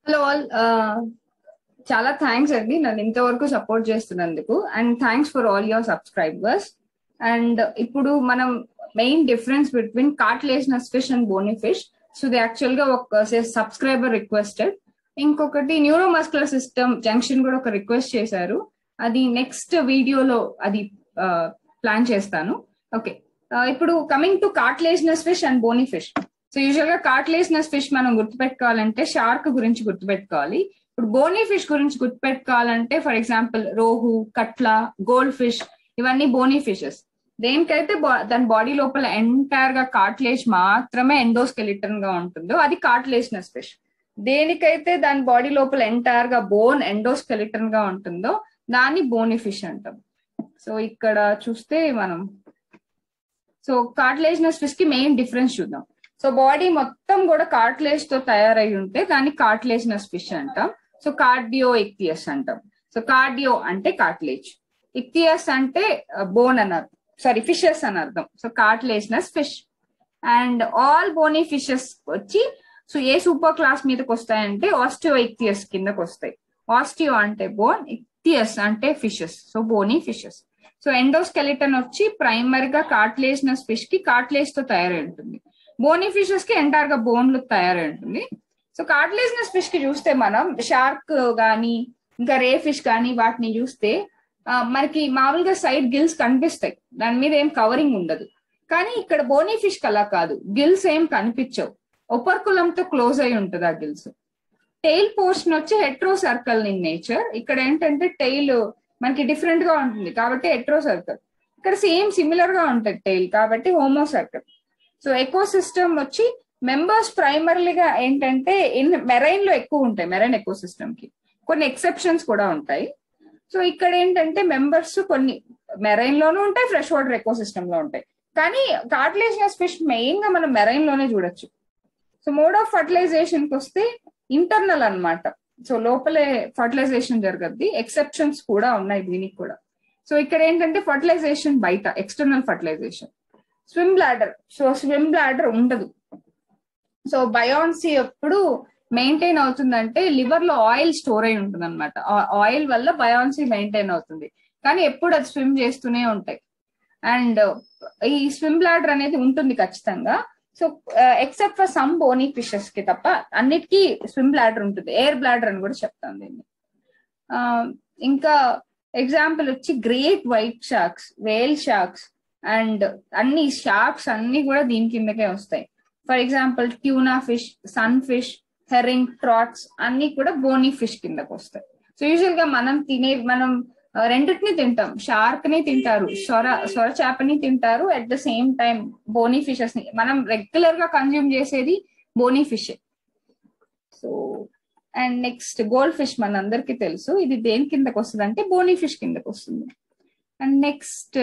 hello all చాలా thanks అండి నన్ను ఇంతవరకు సపోర్ట్ చేస్తున్నందుకు and thanks for all your subscribers and ఇప్పుడు మనం main difference between cartilaginous fish and bony fish so ఇది యాక్చువల్ గా ఒక సబ్స్క్రైబర్ రిక్వెస్టెడ్ ఇంకొకటి న్యూరోమస్కులర్ సిస్టమ్ జంక్షన్ కూడా ఒక రిక్వెస్ట్ చేశారు అది నెక్స్ట్ వీడియోలో అది ప్లాన్ చేస్తాను ఓకే ఇప్పుడు coming to cartilaginous fish and bony fish so usual గా కార్ట్లేసినస్ ఫిష్ మనం గుర్తుపెట్టుకోవాలంటే షార్క్ గురించి గుర్తుపెట్టుకోవాలి ఇప్పుడు బోనీ ఫిష్ గురించి గుర్తుపెట్టుకోవాలంటే for example rohu catla gold fish ఇవన్నీ బోనీ ఫిషెస్ దేనికైతే దాని బాడీ లోపల ఎంటైర్ గా కార్ట్లేజ్ మాత్రమే ఎండోస్కెలిటన్ గా ఉంటుందో అది కార్ట్లేసినస్ ఫిష్ దేనికైతే దాని బాడీ లోపల ఎంటైర్ గా బోన్ ఎండోస్కెలిటన్ గా ఉంటుందో దాన్ని బోనీ ఫిష్ అంటాం సో ఇక్కడ చూస్తే మనం సో కార్ట్లేజినస్ ఫిష్ కి మెయిన్ డిఫరెన్స్ చూద్దాం సో బాడీ మొత్తం కూడా కార్ట్లేజ్ తో తయారై ఉంటే దాన్ని కార్ట్లేజినస్ ఫిష్ అంటాం సో కార్డియో ఇక్తియస్ అంటాం సో కార్డియో అంటే కార్ట్లేజ్ ఇక్తియస్ అంటే బోన్ అని అర్థం సారీ ఫిషెస్ అని అర్థం so cartilaginous fish and all bony fishes వచ్చి సో ఏ సూపర్ క్లాస్ మీదకి వస్తాయంటే ఆస్టియో ఇక్తియస్ కిందకి వస్తాయి ఆస్టియో అంటే బోన్ ఇక్తియస్ అంటే fishes so bony fishes so endoskeleton వచ్చి ప్రైమరీ గా కార్ట్లేజినస్ ఫిష్ కి కార్ట్లేజ్ తో తయారై ఉంటుంది బోనీ ఫిషెస్ కి ఎంటైర్ గా బోన్లు తయారై ఉంటుంది సో కార్ట్లేజినస్ ఫిష్ కి చూస్తే మనం షార్క్ గానీ ఇంకా రే ఫిష్ కానీ వాటిని చూస్తే మనకి మామూలుగా సైడ్ గిల్స్ కనిపిస్తాయి దాని మీద ఏం కవరింగ్ ఉండదు కానీ ఇక్కడ బోనీ ఫిష్ అలా కాదు గిల్స్ ఏం కనిపించవు ఒపర్కులంతో క్లోజ్ అయి ఉంటుంది ఆ గిల్స్ టెయిల్ పోర్షన్ వచ్చి హెట్రో సర్కిల్ ఇన్ నేచర్ ఇక్కడ ఏంటంటే టెయిల్ మనకి డిఫరెంట్ గా ఉంటుంది కాబట్టి హెట్రో సర్కిల్ ఇక్కడ సేమ్ సిమిలర్ గా ఉంటుంది టెయిల్ కాబట్టి homocercal so ecosystem వచ్చి మెంబర్స్ ప్రైమర్లీగా ఏంటంటే ఇన్ మెరైన్ లో ఎక్కువ ఉంటాయి మెరైన్ ఎకో సిస్టమ్ కి కొన్ని ఎక్సెప్షన్స్ కూడా ఉంటాయి సో ఇక్కడ ఏంటంటే మెంబర్స్ కొన్ని మెరైన్ లోనూ ఉంటాయి ఫ్రెష్ వాటర్ ఎకో సిస్టమ్ లో ఉంటాయి కానీ కార్టిలేజినస్ ఫిష్ మెయిన్ గా మనం మెరైన్ లోనే చూడొచ్చు సో మోడ్ ఆఫ్ ఫర్టిలైజేషన్ కి వస్తే ఇంటర్నల్ అనమాట సో లోపలే ఫర్టిలైజేషన్ జరగద్ది ఎక్సెప్షన్స్ కూడా ఉన్నాయి దీనికి కూడా సో ఇక్కడ ఏంటంటే ఫర్టిలైజేషన్ బయట external fertilisation swim bladder so swim bladder ఉండదు సో బయాన్సీ ఎప్పుడు మెయింటైన్ అవుతుందంటే లివర్ లో ఆయిల్ స్టోర్ అయి ఉంటుంది అనమాట ఆయిల్ వల్ల బయాన్సీ మెయింటైన్ అవుతుంది కానీ ఎప్పుడు అది స్విమ్ చేస్తూనే ఉంటాయి అండ్ ఈ స్విమ్ బ్లాడర్ అనేది ఉంటుంది ఖచ్చితంగా so except for some bony fishes కి తప్ప అన్నిటికీ స్విమ్ బ్లాడర్ ఉంటుంది ఎయిర్ బ్లాడర్ అని కూడా చెప్తాను దీన్ని ఇంకా ఎగ్జాంపుల్ వచ్చి great white sharks whale sharks and అన్ని షార్క్స్ అన్ని కూడా దీని కిందకే వస్తాయి for example tuna fish sun fish herring trouts అన్ని కూడా బోనీ ఫిష్ కిందకి వస్తాయి సో యూజువల్ గా మనం తినే మనం రెండింటిని తింటాం షార్క్ ని తింటారు సొర సొర చేపని తింటారు at the same time bony fishes ని మనం రెగ్యులర్ గా కన్జ్యూమ్ చేసేది bony fish so and next gold fish మన అందరికి తెలుసు ఇది దేని కిందకి వస్తుంది అంటే బోనీ ఫిష్ కిందకి వస్తుంది అండ్ నెక్స్ట్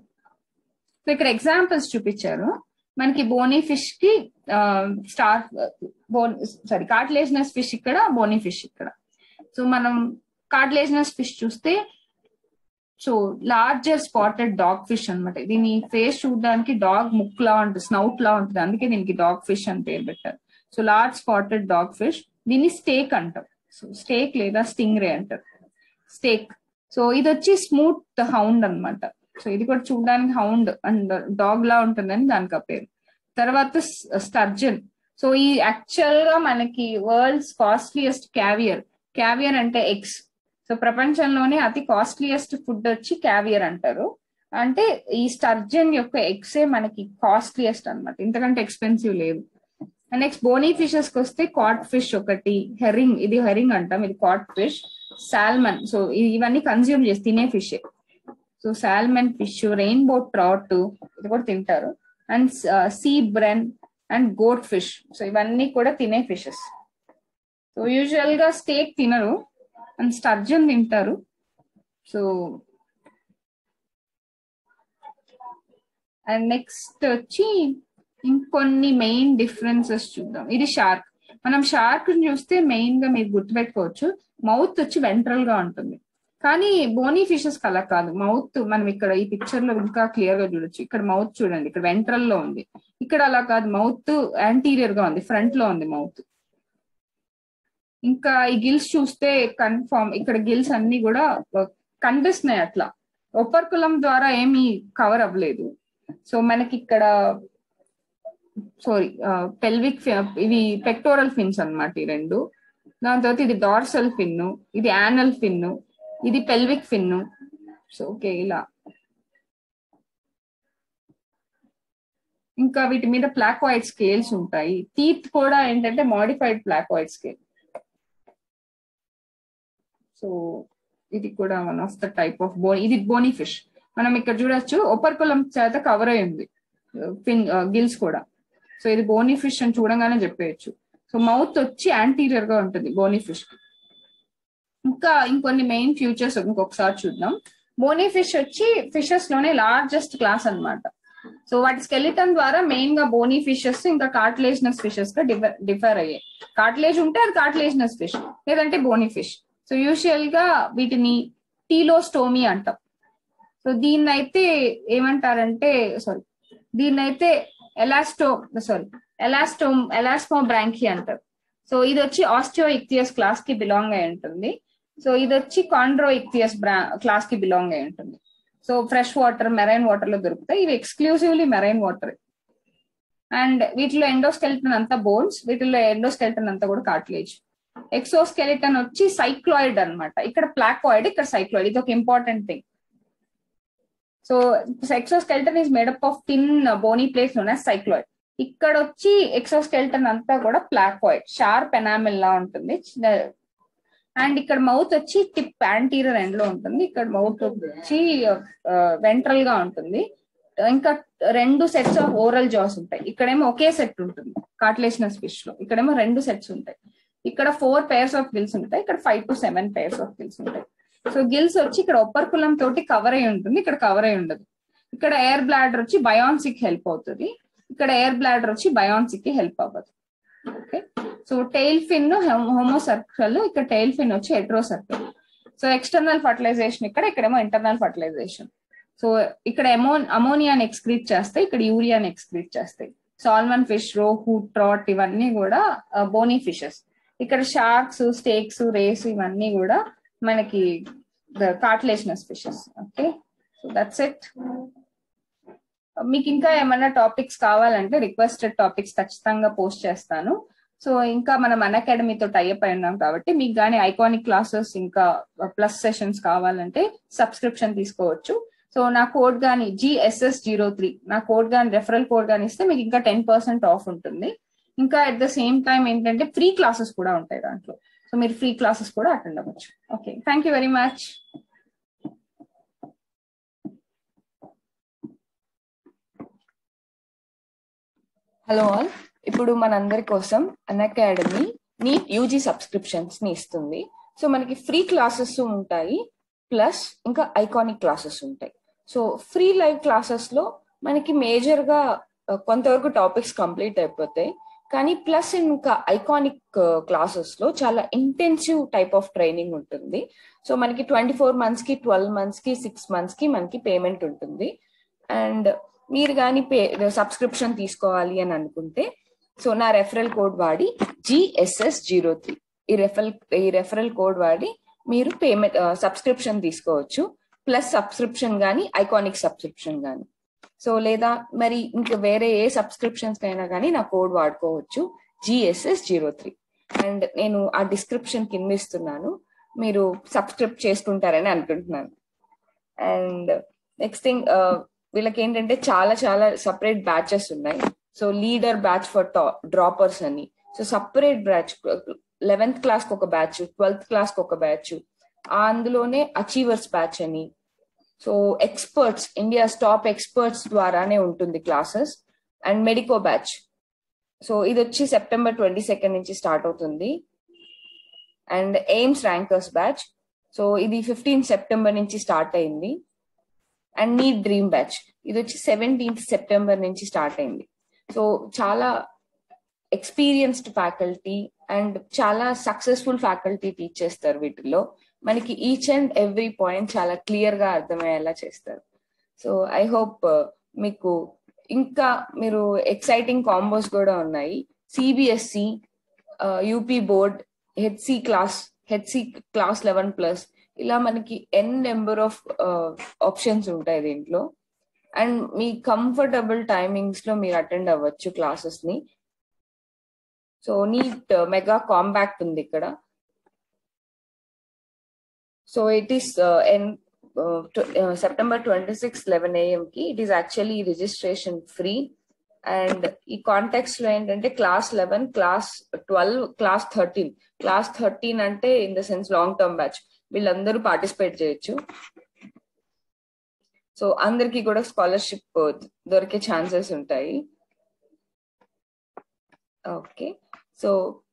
ఇక్కడ ఎగ్జాంపుల్స్ చూపించారు మనకి బోనీ ఫిష్ కి star bone sorry cartilaginous fish ఇక్కడ బోనీ ఫిష్ ఇక్కడ సో మనం కార్టిలేజినస్ ఫిష్ చూస్తే so larger spotted dog fish అనమాట దీని ఫేస్ చూడడానికి డాగ్ ముక్ లా ఉంటుంది స్నౌట్ లా ఉంటుంది అందుకే దీనికి డాగ్ ఫిష్ అని పేరు పెట్టారు so large spotted dog fish దీన్ని స్టేక్ అంటాం సో స్టేక్ లేదా స్టింగ్ రే అంటారు స్టేక్ సో ఇది వచ్చి స్మూత్ హౌండ్ అనమాట సో ఇది కూడా చూడడానికి హౌండ్ అండ్ డాగ్ లా ఉంటుందని దానికి ఆ పేరు తర్వాత స్టర్జన్ సో ఈ యాక్చువల్ గా మనకి వరల్డ్స్ కాస్ట్లీయెస్ట్ క్యావియర్ క్యావియర్ అంటే ఎగ్స్ సో ప్రపంచంలోనే అతి కాస్ట్లీయెస్ట్ ఫుడ్ వచ్చి క్యావియర్ అంటారు అంటే ఈ స్టర్జన్ యొక్క ఎగ్సే మనకి కాస్ట్లీయెస్ట్ అనమాట ఇంతకంటే ఎక్స్పెన్సివ్ లేదు నెక్స్ట్ బోనీ ఫిషెస్ కి వస్తే కాట్ ఫిష్ ఒకటి హెరింగ్ ఇది హెరింగ్ అంటాం ఇది కాట్ ఫిష్ సాల్మన్ సో ఇవన్నీ కన్జ్యూమ్ చేసి తినే fish so salmon fish rainbow trout ఇది కూడా తింటారు and sea bream and goat fish so ఇవన్నీ కూడా తినే ఫిషెస్ సో యూజువల్ గా స్టేక్ తినరు అండ్ స్టర్జన్ తింటారు సో అండ్ నెక్స్ట్ వచ్చి ఇంకొన్ని మెయిన్ డిఫరెన్సెస్ చూద్దాం ఇది షార్క్ మనం షార్క్ చూస్తే మెయిన్ గా మీరు గుర్తుపెట్టుకోవచ్చు మౌత్ వచ్చి వెంట్రల్ గా ఉంటుంది కానీ బోనీ ఫిషెస్ అలా కాదు మౌత్ మనం ఇక్కడ ఈ పిక్చర్ లో ఇంకా క్లియర్ గా చూడొచ్చు ఇక్కడ మౌత్ చూడండి ఇక్కడ వెంట్రల్ లో ఉంది ఇక్కడ అలా కాదు మౌత్ యాంటీరియర్ గా ఉంది ఫ్రంట్ లో ఉంది మౌత్ ఇంకా ఈ గిల్స్ చూస్తే కన్ఫర్మ్ ఇక్కడ గిల్స్ అన్ని కూడా కనిపిస్తున్నాయి అట్లా ఒప్పర్కులం ద్వారా ఏమీ కవర్ అవ్వలేదు సో మనకి ఇక్కడ సారీ పెల్విక్ ఇవి పెక్టోరల్ ఫిన్స్ అన్నమాట ఈ రెండు దాని తర్వాత ఇది డార్సల్ ఫిన్ను ఇది యానల్ ఫిన్ను ఇది పెల్విక్ ఫిన్ను సో ఓకే ఇలా ఇంకా వీటి మీద ప్లాక్వాయిడ్ స్కేల్స్ ఉంటాయి టీత్ కూడా ఏంటంటే మాడిఫైడ్ ప్లాక్వాయిడ్ స్కేల్ సో ఇది కూడా one of the type of bone ఇది బోనీ ఫిష్ మనం ఇక్కడ చూడొచ్చు ఒపర్కులం చేత కవర్ అయి ఉంది ఫిన్ గిల్స్ కూడా సో ఇది బోనీ ఫిష్ అని చూడంగానే చెప్పేయచ్చు సో మౌత్ వచ్చి యాంటీరియర్ గా ఉంటుంది బోనీ ఫిష్ ఇంకా ఇంకొన్ని మెయిన్ ఫ్యూచర్స్ ఇంకొకసారి చూద్దాం బోనీ ఫిష్ వచ్చి ఫిషెస్ లోనే లార్జెస్ట్ క్లాస్ అన్నమాట సో వాటి స్కెలిటన్ ద్వారా మెయిన్ గా బోనీ ఫిషెస్ ఇంకా కార్టిలేజినస్ ఫిషెస్ గా డిఫర్ అయ్యాయి కార్టిలేజ్ ఉంటే అది కార్టిలేజినస్ ఫిష్ లేదంటే బోనీ ఫిష్ సో యూజువల్ గా వీటిని టీలోస్టోమీ అంటాం సో దీన్ని అయితే ఏమంటారంటే సారీ దీన్ని అయితే ఎలాస్టో సారీ ఎలాస్టోమ్ ఎలాస్మో బ్రాంకి అంటారు సో ఇది వచ్చి ఆస్టియో ఇక్తియస్ క్లాస్ కి బిలాంగ్ అయి ఉంటుంది సో ఇది వచ్చి కాండ్రో ఇక్తియస్ బ్రా క్లాస్ కి బిలాంగ్ అయి ఉంటుంది so fresh water marine water లో దొరుకుతాయి ఇవి ఎక్స్క్లూజివ్లీ మెరైన్ వాటర్ అండ్ వీటిలో ఎండోస్కెలిటన్ అంతా బోన్స్ వీటిలో ఎండోస్కెలిటన్ అంతా కూడా కార్టిలేజ్ ఎక్సోస్కెలిటన్ వచ్చి సైక్లాయిడ్ అనమాట ఇక్కడ ప్లాకాయిడ్ ఇక్కడ సైక్లాయిడ్ ఇది ఒక important thing so exoskeleton is made up of thin bony plates known cycloid ఇక్కడ వచ్చి ఎక్సోస్కెల్టన్ అంతా కూడా ప్లాకాయిడ్ షార్ప్ ఎనామిల్ లా ఉంటుంది అండ్ ఇక్కడ మౌత్ వచ్చి టిప్ యాంటీరియర్ ఎండ్ లో ఉంటుంది ఇక్కడ మౌత్ వచ్చి వెంట్రల్ గా ఉంటుంది ఇంకా రెండు సెట్స్ ఆఫ్ ఓరల్ జాస్ ఉంటాయి ఇక్కడేమో ఒకే సెట్ ఉంటుంది కార్టిలేషనస్ ఫిష్ లో ఇక్కడేమో రెండు సెట్స్ ఉంటాయి ఇక్కడ ఫోర్ పేర్స్ ఆఫ్ గిల్స్ ఉంటాయి ఇక్కడ five to seven pairs of gills ఉంటాయి సో గిల్స్ వచ్చి ఇక్కడ ఒప్పర్కులం తోటి కవర్ అయి ఉంటుంది ఇక్కడ కవర్ అయి ఉండదు ఇక్కడ ఎయిర్ బ్లాడర్ వచ్చి బయాన్సిక్ హెల్ప్ అవుతుంది ఇక్కడ ఎయిర్ బ్లాడర్ వచ్చి బయాన్సిక్ కి హెల్ప్ అవ్వదు okay so tail fin homocercal ఇక్కడ టైల్ ఫిన్ వచ్చి heterocercal so external fertilisation ఇక్కడ ఇక్కడేమో ఇంటర్నల్ ఫర్టిలైజేషన్ సో ఇక్కడ ఎమో అమోనియాని ఎక్స్క్రీట్ చేస్తాయి ఇక్కడ యూరియాని ఎక్స్క్రీట్ చేస్తాయి సాల్మన్ ఫిష్ రోహు ట్రాట్ ఇవన్నీ కూడా బోనీ ఫిషెస్ ఇక్కడ షార్క్స్ స్టేక్స్ రేస్ ఇవన్నీ కూడా మనకి cartilaginous fishes okay so that's it మీకు ఇంకా ఏమైనా టాపిక్స్ కావాలంటే రిక్వెస్టెడ్ టాపిక్స్ ఖచ్చితంగా పోస్ట్ చేస్తాను సో ఇంకా మనం అన్ అకాడమీతో టైప్ అయి ఉన్నాం కాబట్టి మీకు కానీ ఐకానిక్ క్లాసెస్ ఇంకా ప్లస్ సెషన్స్ కావాలంటే సబ్స్క్రిప్షన్ తీసుకోవచ్చు సో నా కోడ్ కానీ జిఎస్ఎస్ జీరో త్రీ నా కోడ్ కానీ రెఫరల్ కోడ్ కానీ ఇస్తే మీకు ఇంకా టెన్ పర్సెంట్ ఆఫ్ ఉంటుంది ఇంకా అట్ ద సేమ్ టైం ఏంటంటే ఫ్రీ క్లాసెస్ కూడా ఉంటాయి దాంట్లో సో మీరు ఫ్రీ క్లాసెస్ కూడా అటెండ్ అవ్వచ్చు okay thank you very much hello all ఇప్పుడు మనందరి కోసం Unacademy NEET UG subscriptions ని ఇస్తుంది సో మనకి ఫ్రీ క్లాసెస్ ఉంటాయి ప్లస్ ఇంకా ఐకానిక్ క్లాసెస్ ఉంటాయి సో ఫ్రీ లైవ్ క్లాసెస్ లో మనకి మేజర్ గా కొంతవరకు టాపిక్స్ కంప్లీట్ అయిపోతాయి కానీ ప్లస్ ఇంకా ఐకానిక్ క్లాసెస్ లో చాలా ఇంటెన్సివ్ టైప్ ఆఫ్ ట్రైనింగ్ ఉంటుంది సో మనకి ట్వంటీ ఫోర్ మంత్స్ కి ట్వెల్వ్ మంత్స్ కి సిక్స్ మంత్స్ కి మనకి పేమెంట్ ఉంటుంది అండ్ మీరు కానీ పే సబ్స్క్రిప్షన్ తీసుకోవాలి అని అనుకుంటే సో నా రెఫరల్ కోడ్ వాడి జిఎస్ఎస్ జీరో త్రీ ఈ రెఫరల్ ఈ రెఫరల్ కోడ్ వాడి మీరు పేమెంట్ సబ్స్క్రిప్షన్ తీసుకోవచ్చు ప్లస్ సబ్స్క్రిప్షన్ కానీ ఐకానిక్ సబ్స్క్రిప్షన్ కానీ సో లేదా మరి ఇంకా వేరే ఏ సబ్స్క్రిప్షన్స్ కైనా కానీ నా కోడ్ వాడుకోవచ్చు జిఎస్ఎస్ జీరో త్రీ అండ్ నేను ఆ డిస్క్రిప్షన్ కింద ఇస్తున్నాను మీరు సబ్స్క్రైబ్ చేసుకుంటారని అనుకుంటున్నాను అండ్ నెక్స్ట్ థింగ్ వీళ్ళకి ఏంటంటే చాలా చాలా సపరేట్ బ్యాచెస్ ఉన్నాయి so leader batch for droppers అని so separate batch eleventh class కి ఒక బ్యాచ్ ట్వెల్త్ క్లాస్ కి ఒక బ్యాచ్ అందులోనే అచీవర్స్ బ్యాచ్ అని so experts India top experts ద్వారానే ఉంటుంది classes and medico batch so ఇది వచ్చి సెప్టెంబర్ ట్వంటీ సెకండ్ నుంచి స్టార్ట్ అవుతుంది and AIIMS rankers batch so ఇది ఫిఫ్టీన్ సెప్టెంబర్ నుంచి స్టార్ట్ అయింది అండ్ నీ డ్రీమ్ బ్యాచ్ ఇది వచ్చి సెవెంటీన్త్ సెప్టెంబర్ నుంచి స్టార్ట్ అయింది సో చాలా ఎక్స్పీరియన్స్డ్ ఫ్యాకల్టీ అండ్ చాలా సక్సెస్ఫుల్ ఫ్యాకల్టీ టీచ్ చేస్తారు వీటిల్లో మనకి ఈచ్ అండ్ ఎవ్రీ పాయింట్ చాలా క్లియర్ గా అర్థమయ్యేలా చేస్తారు సో ఐ హోప్ మీకు ఇంకా మీరు ఎక్సైటింగ్ కాంబోస్ కూడా ఉన్నాయి CBSE UP board HSC class HSC class eleven plus ఇలా మనకి ఎన్ నెంబర్ ఆఫ్ ఆప్షన్స్ ఉంటాయి దీంట్లో అండ్ మీ కంఫర్టబుల్ టైమింగ్స్ లో మీరు అటెండ్ అవ్వచ్చు క్లాసెస్ ని సో నీట్ మెగా కాంపాక్ట్ ఉంది ఇక్కడ so it is on September twenty six eleven AM కి it is actually registration free and ఈ కాంటెక్స్ లో ఏంటంటే class eleven class twelve class thirteen class thirteen అంటే in the sense long term batch వీళ్ళందరూ participate చేయొచ్చు so అందరికి కూడా scholarship దొరికే ఛాన్సెస్ ఉంటాయి ఓకే సో